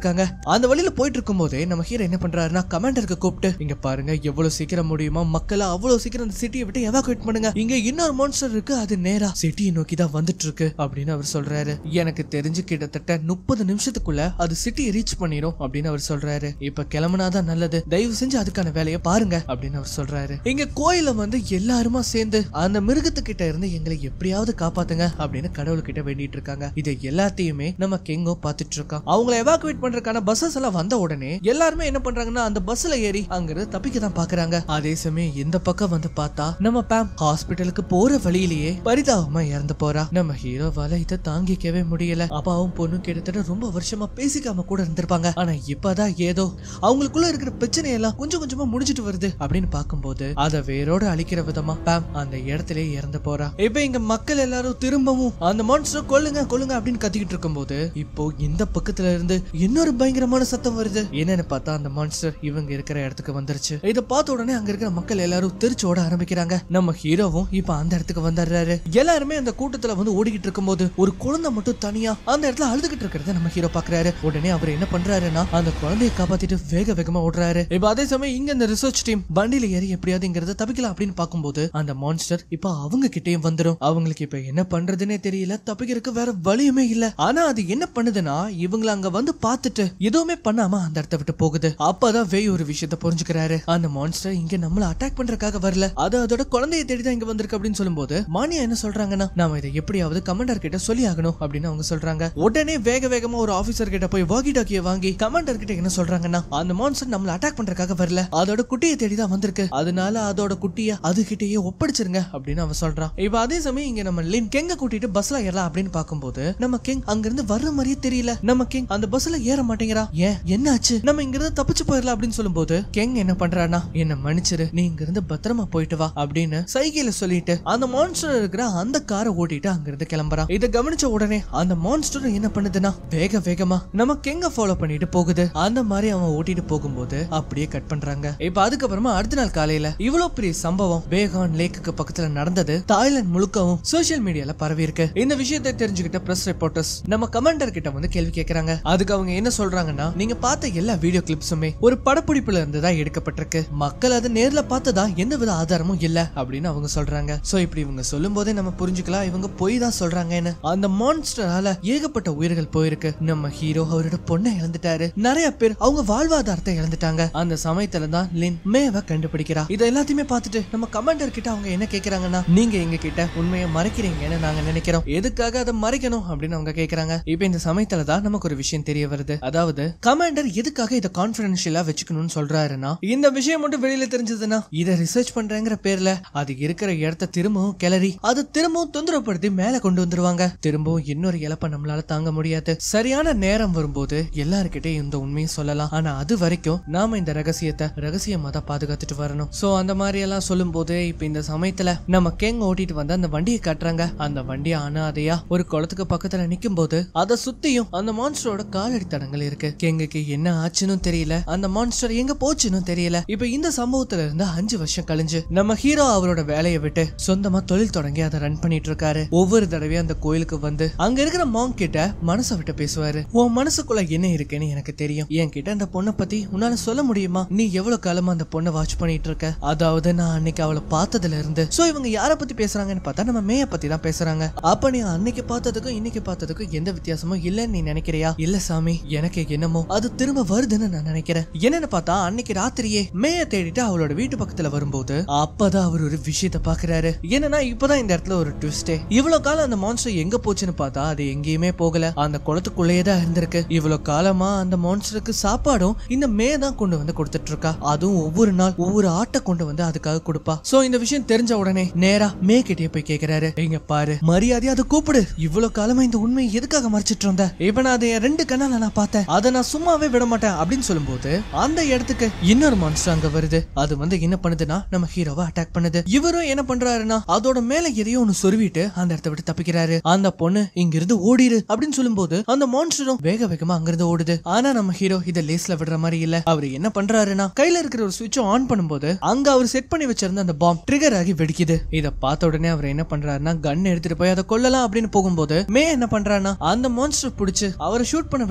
இருக்காங்க அந்த வழியில போயிட்டு இருக்கும் போதே நம்ம ஹீரோ என்ன பண்றாருன்னா கமாண்டருக்கு கூப்பிட்டு இங்க பாருங்க எவ்வளவு சீக்கிரம் முடியுமா மக்களை அவ்வளவு சீக்கிரம் அந்த சிட்டியை விட்டு எவாக்குவேட் பண்ணுங்க இங்க இன்னொரு மான்ஸ்டர் இருக்கு அது நேரா சிட்டியை நோக்கி தான் வந்துட்டு இருக்கு அப்படின்னு அவர் சொல்றாரு எனக்கு தெரிஞ்சு கிட்டத்தட்ட முப்பது நிமிஷத்துக்குள்ள அது சிட்டியை ரீச் பண்ணிரும் அப்படின்னு அவர் சொல்றாரு இப்ப கிளம்புனாதான் நல்லது தயவு செஞ்சு அதுக்கான வேலையை பாருங்க அப்படின்னு அவர் சொல்றாரு இங்க கோயில வந்து எல்லாருமா சேர்ந்து அந்த மிருகத்துக்கிட்ட இருந்து எங்களை எப்படியாவது காப்பாத்துங்க அப்படின்னு கடவுள்கிட்ட வேண்டிட்டு இருக்காங்க இதை எல்லாத்தையுமே நம்ம கெங்கோ பாத்துட்டு இருக்கோம் அவங்கள எவாக்குவேட் பண்றதுக்கான பஸ்ஸஸ் எல்லாம் வந்த உடனே எல்லாருமே என்ன பண்றாங்கன்னா அந்த பஸ்ல ஏறி அங்கிருந்து தப்பிக்க தான் பாக்குறாங்க அதே சமயம் இந்த பக்கம் வந்து பார்த்தா நம்ம பேம் ஹாஸ்பிட்டலுக்கு போற வழியிலேயே பரிதாபமா இறந்து போறா நம்ம ஹீரோவால இதை தாங்கிக்கவே முடியல அப்பாவும் பொண்ணும் கிட்டத்தட்ட ரொம்ப வருஷமா பேசிக்காம கூட இருந்திருப்பாங்க ஆனா இப்பதான் ஏதோ அவங்களுக்குள்ள இருக்கிற பிரச்சனை எல்லாம் கொஞ்சம் கொஞ்சமா முடிஞ்சிட்டு வருது அப்படின்னு பார்க்கும்போது அதை வேரோட அழிக்கிற விதமா பேம் அந்த இடத்திலே இறந்து போறா இப்ப இங்க மக்கள் எல்லாரும் திரும்பவும் அந்த மான்ஸ்டர் கொல்லுங்க கொல்லுங்க அப்படின்னு கத்திக்கிட்டு இருக்கும்போது இப்போ இந்த பக்கத்துல இருந்து இன்னொரு பயங்கரமான சத்தம் வருது என்னன்னு பார்த்தா அந்த மான்ஸ்டர் இவங்க இருக்கிற இடத்துக்கு வந்துருச்சு இதை பார்த்த உடனே அங்க இருக்கிற மக்கள் எல்லாரும் திருச்சி ஓட ஆரம்பிக்கிறாங்க நம்ம ஹீரோவும் இப்ப அந்த இடத்துக்கு வந்துடுறாரு எல்லாருமே அந்த கூட்டத்துல வந்து ஓடிக்கிட்டு இருக்கும்போது ஒரு குழந்தை மட்டும் தனியா அந்த இடத்துல அழுதுகிட்டு இருக்கிறத நம்ம ஹீரோ பாக்குறாரு உடனே அவர் என்ன பண்றாருன்னா அந்த குழந்தையை காப்பாத்திட்டு வேக வேகமா ஓடுறாரு இப்ப அதே சமயம் இங்க இந்த ரிசர்ச் டீம் வண்டியில ஏறி எப்படியாவது இங்கிறத தப்பிக்கலாம் அப்படின்னு பார்க்கும்போது அந்த மான்ஸ்டர் இப்ப அவங்க கிட்டயும் வந்துரும் அவங்களுக்கு இப்ப என்ன பண்றதுன்னே தெரியல தப்பிக்கிறதுக்கு வேற வழியுமே இல்ல ஆனா அது என்ன பண்ணுதுன்னா இவங்கள அங்க வந்து பார்த்துட்டு எதுவுமே பண்ணாம அந்த இடத்த விட்டு போகுது அப்பதான் வேய் ஒரு விஷயத்த புரிஞ்சுக்கிறாரு அந்த மான்ஸ்டர் இங்க நம்மள அட்டாக் பண்றதுக்காக வரல அது அதோட குழந்தையை தேடி தான் இங்க வந்திருக்கு அப்படின்னு சொல்லும்போது மானியா என்ன சொல்றாங்கன்னா நாம இதை எப்படியாவது கமாண்டர் கிட்ட சொல்லி ஆகணும் அப்படின்னு அவங்க சொல்றாங்க உடனே வேக வேகமா ஒரு ஆபீசர் கிட்ட போய் வாக்கி டாக்கிய வாங்கி கமாண்டர் கிட்ட என்ன சொல்றாங்கன்னா அந்த மான்ஸ்டர் நம்மள அட்டாக் பண்றதுக்காக வரல அதோட குட்டியை தேடி தான் வந்திருக்கு அதனால அதோட குட்டிய அது கிட்டயே ஒப்படைச்சிருங்க அப்படின்னு அவன் சொல்றான் இப்ப அதே சமயம் இங்க நம்ம லின் கெங்க கூட்டிட்டு பஸ்ல ஏறலாம் அப்படின்னு பார்க்கும்போது நம்ம கிங் அங்கிருந்து வர்ற மாதிரியே தெரியல நம்ம கிங் அந்த பஸ்ல ஏற மாட்டேங்கிறா ஏன் என்னாச்சு நம்ம இங்க இருந்து தப்பிச்சு போயிடலாம் அப்படின்னு சொல்லும்போது கெங் என்ன பண்றானா என்ன மன்னிச்சிரு நீ இங்க இருந்து பத்திரமா போயிட்டு வா அப்படின்னு சைகையில சொல்லிட்டு அந்த மான்ஸ்டர் இருக்கிற அந்த காரை ஓட்டிட்டு அங்கிருந்து கிளம்புறான் இதை கவனிச்ச உடனே அந்த மான்ஸ்டர் என்ன பண்ணுதுன்னா வேக வேகமா நம்ம கெங்க ஃபாலோ பண்ணிட்டு போகுது அந்த மாதிரி அவன் ஓட்டிட்டு போகும்போது அப்படியே கட் பண்றாங்க இப்ப அதுக்கப்புறமா அடுத்த நாள் காலையில இவ்வளவு பெரிய சம்பவம் பேகான் லேக்குக்கு பக்கத்துல நடந்தது தாய்லாந்து முழுக்கவும் சோசியல் மீடியால பரவி இருக்கு இந்த விஷயத்தை தெரிஞ்சுக்கிட்ட பிரஸ் ரிப்போர்ட்டர்ஸ் நம்ம கமாண்டர் கிட்ட வந்து கேள்வி கேக்குறாங்க அதுக்கு அவங்க என்ன சொல்றாங்கன்னா நீங்க பார்த்த எல்லா வீடியோ கிளிப்ஸுமே ஒரு படப்பிடிப்புல இருந்து தான் எடுக்கப்பட்டிருக்கு மக்கள் அதை நேர்ல பார்த்ததா எந்த வித ஆதாரமும் இல்ல அப்படின்னு அவங்க சொல்றாங்க சோ இப்படி இவங்க சொல்லும் போதே நம்ம புரிஞ்சுக்கலாம் இவங்க பொய் தான் சொல்றாங்கன்னு அந்த மான்ஸ்டரால ஏகப்பட்ட உயிர்கள் போயிருக்கு நம்ம ஹீரோ அவரோட பொண்ணை இழந்துட்டாரு நிறைய பேர் அவங்க வாழ்வாதாரத்தை இழந்துட்டாங்க அந்த சமயத்துல தான் லின் மேவ கண்டுபிடிக்கிறா இதை எல்லாத்தையுமே பார்த்துட்டு நம்ம கமாண்டர் கிட்ட அவங்க என்ன கேக்குறாங்கன்னா நீங்க எங்க கிட்ட உண்மையை மறைக்கிறீங்கன்னு நாங்க நினைக்கிறோம் எதுக்காக அதை மறைக்கணும் அப்படின்னு அவங்க கேக்குறாங்க இப்ப இந்த சமயத்துல தான் நமக்கு ஒரு விஷயம் தெரிய வருது அதாவது கமாண்டர் எதுக்காக இதை கான்பிடன்ஷியலா வச்சுக்கணும்னு சொல்றாருன்னா இந்த விஷயம் மட்டும் வெளியில தெரிஞ்சதுன்னா இதை ரிசர்ச் பண்றேங்கிற பேர்ல அது இருக்கிற இடத்த திரும்பவும் கிளறி அது திரும்பவும் தொந்தரவுப்படுத்தி மேல கொண்டு வந்துருவாங்க திரும்பவும் இன்னொரு இழப்ப நம்மளால தாங்க முடியாது சரியான நேரம் வரும்போது எல்லாருக்கிட்டையும் இந்த உண்மையை சொல்லலாம் ஆனா அது வரைக்கும் நாம இந்த ரகசியத்தை ரகசியமா தான் பாதுகாத்துட்டு வரணும் சோ அந்த மாதிரி எல்லாம் சொல்லும் போது இப்ப இந்த சமயத்துல நம்ம கேங் ஓட்டிட்டு வந்து அந்த வண்டியை காட்டுறாங்க அந்த வண்டியை அனாதையா ஒரு குளத்துக்கு பக்கத்துல நிக்கும் போது அதை சுத்தியும் அந்த மான்ஸ்டரோட காலடி தடங்கள் இருக்கு கேங்குக்கு என்ன ஆச்சுன்னு தெரியல அந்த மான்ஸ்டர் எங்க போச்சுன்னு தெரியல இப்ப இந்த சம்பவத்துல இருந்து அஞ்சு வருஷம் கழிஞ்சு நம்ம ஹீரோ அவரோட வேலையை விட்டு சொந்தமா தொழில் தொடங்கி அதை ரன் பண்ணிட்டு இருக்காரு ஒவ்வொரு தடவையும் அந்த கோயிலுக்கு வந்து அங்க இருக்கிற மாங் கிட்ட மனசை விட்டு பேசுவாரு உன் மனசுக்குள்ள என்ன இருக்குன்னு எனக்கு தெரியும் என்கிட்ட அந்த பொண்ணை பத்தி உன்னால சொல்ல முடியுமா நீ எவ்வளவு காலமா அந்த பொண்ணை வாட்ச் பண்ணிட்டு இருக்க அதாவது நான் அன்னைக்கு அவளை பார்த்ததுல இருந்து சோ இவங்க யார பத்தி பேசுறாங்கன்னு பார்த்தா நம்ம மேய பத்தி தான் பேசுறாங்க அப்ப நீ அன்னைக்கு பார்த்ததுக்கும் இன்னைக்கு பார்த்ததுக்கும் எந்த வித்தியாசமும் இல்லைன்னு நீ நினைக்கிறியா இல்ல சாமி எனக்கு என்னமோ அது திரும்ப வருதுன்னு நான் நினைக்கிறேன் என்னன்னு பார்த்தா அன்னைக்கு ராத்திரியே மேய தேடிட்டு அவளோட வீட்டு பக்கத்துல வரும்போது அப்பதான் அவர் ஒரு விஷயத்த பாக்குறாரு என்னன்னா இப்பதான் இந்த இடத்துல ஒரு ட்விஸ்டே இவ்வளவு காலம் அந்த மான்ஸ்டர் எங்க போச்சுன்னு பார்த்தா அது எங்கேயுமே போகல அந்த குளத்துக்குள்ளேயே தான் இருந்திருக்கு இவ்வளவு காலமா அந்த மான்ஸ்டருக்கு சாப்பாடும் இந்த மே தான் கொண்டு வந்து கொடுத்துட்டு இருக்கா அதுவும் ஒவ்வொரு நாள் ஒவ்வொரு ஆட்டை கொண்டு வந்து அதுக்காக கொடுப்பா சோ இந்த விஷயம் தெரிஞ்ச உடனே நேரா மே கிட்டே போய் கேக்குறாரு இங்க பாரு மரியாதையா அதை கூப்பிடு இவ்வளவு காலமா இந்த உண்மையை எதுக்காக மறைச்சிட்டு இருந்த இப்ப நான் அதை என் ரெண்டு கண்ணால நான் பார்த்தேன் அதை நான் சும்மாவே விட மாட்டேன் அப்படின்னு சொல்லும்போது அந்த இடத்துக்கு இன்னொரு மான்ஸ்டர் அங்க வருது அது வந்து என்ன பண்ணுதுன்னா நம்ம ஹீரோவை அட்டாக் பண்ணுது இவரும் என்ன பண்றாருன்னா அதோட மேல எதையோ ஒன்னு சொருவிட்டு அந்த இடத்த விட்டு தப்பிக்கிறாரு அந்த பொண்ணு இங்க இருந்து ஓடிரு அப்படின்னு சொல்லும்போது அந்த மான்ஸ்டரும் வேக வேகமா அங்கிருந்து ஓடுது ஆனா நம்ம ஹீரோ இத லேஸ்ல விடுற மாதிரி இல்ல அவர் என்ன பண்றாருன்னா கையில இருக்கிற ஒரு சுவிட்ச் ஆன் பண்ணும்போது அங்க அவர் செட் பண்ணி வச்சிருந்த அந்த பாம் ட்ரிகர் ஆகி வெடிக்குது இத பார்த்த உடனே அவர் என்ன பண்றாருன்னா கன் எடுத்துட்டு போய் அதை கொல்லலாம் அப்படின்னு போகும்போது மே என்ன பண்றாருன்னா அந்த மான்ஸ்டர் புடிச்சு அவரை ஷூட் பண்ண விடாம தடுத்து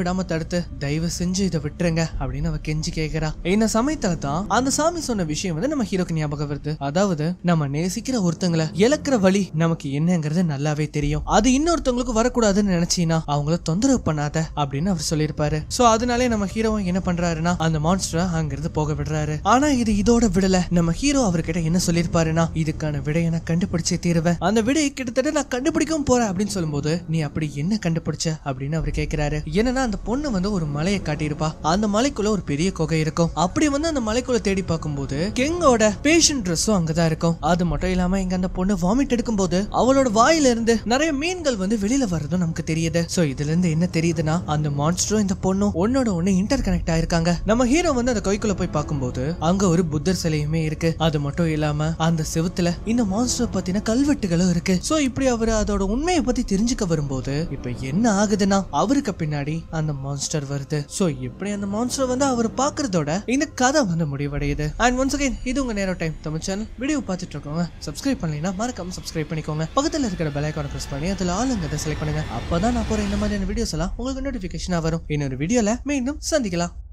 தடுத்து தயவு செஞ்சு இதை விட்டுருங்க அப்படின்னு அவ கெஞ்சி கேக்குறா இந்த சமயத்துல தான் அந்த சாமி சொன்ன விஷயம் வந்து நம்ம ஹீரோக்கு ஞாபகம் வருது அதாவது நம்ம நேசிக்கிற ஒருத்தங்களை இழக்கிற வழி நமக்கு என்னங்கிறது நல்லாவே தெரியும் அது இன்னொருத்தவங்களுக்கு வரக்கூடாதுன்னு நினைச்சீனா அவங்கள தொந்தரவு பண்ணாத அப்படின்னு அவர் சொல்லியிருப்பாரு சோ அதனாலே நம்ம ஹீரோவும் என்ன பண்றாருன்னா அந்த மான்ஸ்டரை அங்கிருந்து போக விடுறாரு ஆனா இது இதோட விடல நம்ம ஹீரோ அவர்கிட்ட என்ன சொல்லியிருப்பாருன்னா இதுக்கான விடையை நான் கண்டுபிடிச்சே தீருவேன் அந்த விடையை கிட்டத்தட்ட நான் கண்டுபிடிக்கவும் போறேன் அப்படின்னு சொல்லும்போது நீ அப்படி என்ன கண்டுபிடிச்ச அப்படின்னு அவர் கேக்குறாரு என்னன்னா அந்த பொண்ணு வந்து ஒரு மலையை காட்டியிருப்பா அந்த மலைக்குள்ள ஒரு பெரிய குகை இருக்கும் அப்படி வந்து அந்த மலைக்குள்ள தேடி பார்க்கும்போது கெங்கோட பேஷண்ட் ட்ரெஸ்ஸும் அங்கதான் இருக்கும் அது மட்டும் இல்லாம இங்க அந்த பொண்ணு வாமிட் எடுக்கும்போது அவளோட வாயில இருந்து நிறைய மீன்கள் வந்து வெளியில வர்றதும் நமக்கு தெரியுது சோ இதுல இருந்து என்ன தெரியுதுன்னா அந்த மான்ஸ்டரும் இந்த பொண்ணும் ஒன்னோட ஒண்ணு இன்டர் கனெக்ட் ஆயிருக்காங்க நம்ம ஹீரோ வந்து அந்த கொய்க்குள்ள போய் பார்க்கும்போது அங்க ஒரு புத்தர் சிலையுமே இருக்கு அது மட்டும் இல்லாம அந்த செவுத்துல இந்த மான்ஸ்டர் பத்தின கல்வெட்டுகளும் இருக்கு சோ இப்படி அவர் அதோட உண்மையை பத்தி தெரிஞ்சுக்க வரும்போது இப்ப என்ன ஆகுதுன்னா அவருக்கு பின்னாடி அந்த மான்ஸ்டர் வருது சோ இப்படி அந்த மான்ஸ்டர் வந்து அவர் பாக்குறதோட இந்த கதை வந்து முடிவடையுது அண்ட் ஒன்ஸ் அகைன் இது உங்க நேரோ டைம் தமிழ் சேனல் வீடியோ பார்த்துட்டு இருக்கோங்க சப்ஸ்கிரைப் பண்ணலைன்னா மறக்காம சப்ஸ்கிரைப் பண்ணிக்கோங்க பக்கத்துல இருக்கிற பெல் ஐக்கான பிரஸ் பண்ணி அதுல ஆளுங்க செலக்ட் பண்ணுங்க அப்பதான் நான் போற இந்த மாதிரியான வீடியோஸ் எல்லாம் உங்களுக்கு நோட்டிபிகேஷனா வரும் இன்னொரு வீடியோல மீண்டும் சந்திக்கலாம்